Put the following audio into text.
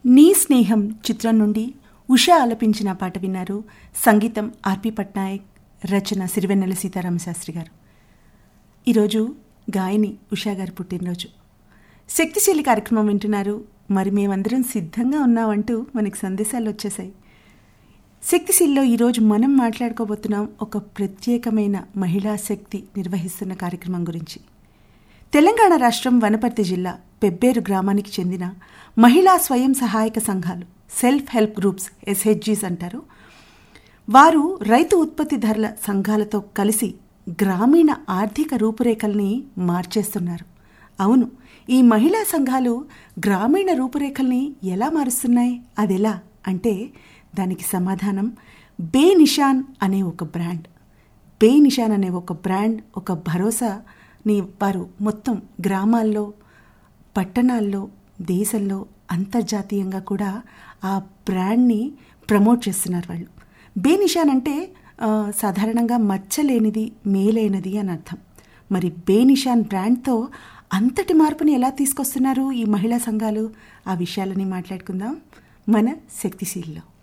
నీ స్నేహం చిత్రం నుండి ఉష ఆలపించిన పాట విన్నారు సంగీతం ఆర్పి పట్నాయక్ రచన సిరివెన్నెల సీతారామ శాస్త్రి గారు ఈరోజు గాయని ఉషా గారి పుట్టినరోజు శక్తిశీలి కార్యక్రమం వింటున్నారు మరి మేమందరం సిద్ధంగా ఉన్నామంటూ మనకి సందేశాలు వచ్చేసాయి శక్తిశీల్లో ఈరోజు మనం మాట్లాడుకోబోతున్నాం ఒక ప్రత్యేకమైన మహిళా శక్తి నిర్వహిస్తున్న కార్యక్రమం గురించి తెలంగాణ రాష్ట్రం వనపర్తి జిల్లా పెబ్బేరు గ్రామానికి చెందిన మహిళా స్వయం సహాయక సంఘాలు సెల్ఫ్ హెల్ప్ గ్రూప్స్ ఎస్హెచ్జీస్ అంటారు వారు రైతు ఉత్పత్తిదారుల సంఘాలతో కలిసి గ్రామీణ ఆర్థిక రూపురేఖల్ని మార్చేస్తున్నారు అవును ఈ మహిళా సంఘాలు గ్రామీణ రూపురేఖల్ని ఎలా మారుస్తున్నాయి అదెలా అంటే దానికి సమాధానం బే నిషాన్ అనే ఒక బ్రాండ్ బే నిషాన్ అనే ఒక బ్రాండ్ ఒక భరోసాని వారు మొత్తం గ్రామాల్లో పట్టణాల్లో దేశంలో అంతర్జాతీయంగా కూడా ఆ బ్రాండ్ని ప్రమోట్ చేస్తున్నారు వాళ్ళు బే నిషాన్ అంటే ఆ, సాధారణంగా మచ్చలేనిది మేలైనది అని అర్థం మరి బే నిషాన్ బ్రాండ్తో అంతటి మార్పుని ఎలా తీసుకొస్తున్నారు ఈ మహిళా సంఘాలు ఆ విషయాలని మాట్లాడుకుందాం మన శక్తిశీల్లో